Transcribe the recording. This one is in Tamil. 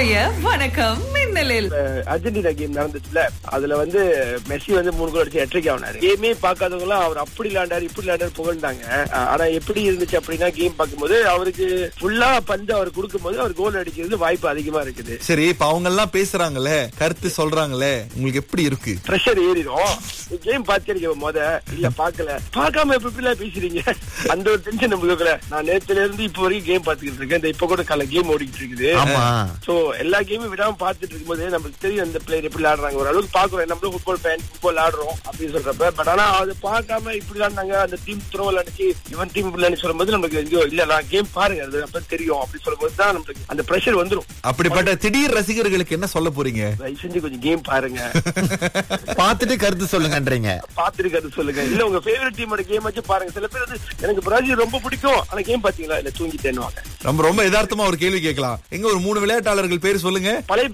இன்றைய வணக்கம் மின்னலில் அர்ஜென்டினா கேம் நடந்துச்சுல அதுல வந்து மெஸ்ஸி வந்து மூணு கோல் அடிச்சு எட்ரிக் ஆனாரு கேமே பார்க்காதவங்க எல்லாம் அவர் அப்படி விளையாண்டாரு இப்படி விளையாண்டாரு புகழ்ந்தாங்க அஹ் ஆனா எப்படி இருந்துச்சு அப்படின்னா கேம் பார்க்கும்போது அவருக்கு ஃபுல்லா பந்து அவர் கொடுக்கும்போது அவர் கோல் அடிக்கிறது வாய்ப்பு அதிகமா இருக்குது சரி இப்ப அவங்க எல்லாம் பேசுறாங்களே கருத்து சொல்றாங்களே உங்களுக்கு எப்படி இருக்கு ப்ரெஷர் ஏறிடும் கேம் பார்த்திருக்க மொத இல்ல பாக்கல பார்க்காம எப்படி இப்படிலாம் பேசுறீங்க அந்த ஒரு டென்ஷன் நம்மளுக்குள்ள நான் நேத்துல இருந்து இப்போ வரைக்கும் கேம் பார்த்துக்கிட்டு இருக்கேன் இந்த இப்ப கூட கால கேம் ஓடிக்கிட்டு இருக்குது ஆமா சோ எல்லா கேமும் விடாம பாத்துட்டு இருக்கும்போது நமக்கு தெரியும் அந்த பிளேயர் எப்படி விளையாடுறாங்க ஓரளவுக்கு பாக்குறோம் நம்மளும் ஃபுட்பால் ஃபேன் ஃபுட்பால் ஆடுறோம் அப்படின்னு சொல்றப்ப பட் ஆனா அது பார்க்காம இப்படி விளையாண்டாங்க அந்த டீம் த்ரோ விளையாடுச்சு இவன் டீம் விளையாண்டு சொல்லும்போது நமக்கு ஐயோ இல்ல நான் கேம் பாருங்க அது அப்ப தெரியும் அப்படி சொல்லும்போது தான் நமக்கு அந்த ப்ரெஷர் வந்துரும் அப்படிப்பட்ட திடீர் ரசிகர்களுக்கு என்ன சொல்ல போறீங்க தயவு செஞ்சு கொஞ்சம் கேம் பாருங்க பார்த்துட்டு கருத்து சொல்லுங்கன்றீங்க பாத்துருக்காது சொல்லுங்க இல்ல உங்க ஃபேவரட் டீமோட கேம் வச்சு பாருங்க சில பேர் வந்து எனக்கு பிரேசில் ரொம்ப பிடிக்கும் ஆனா கேம் பாத்தீங்களா இல்ல தூங்கிட்டேன்னு நம்ம ரொம்ப யதார்த்தமா ஒரு கேள்வி கேட்கலாம் எங்க ஒரு மூணு விளையாட்டாளர்கள் பேர் சொல்லுங்க பழைய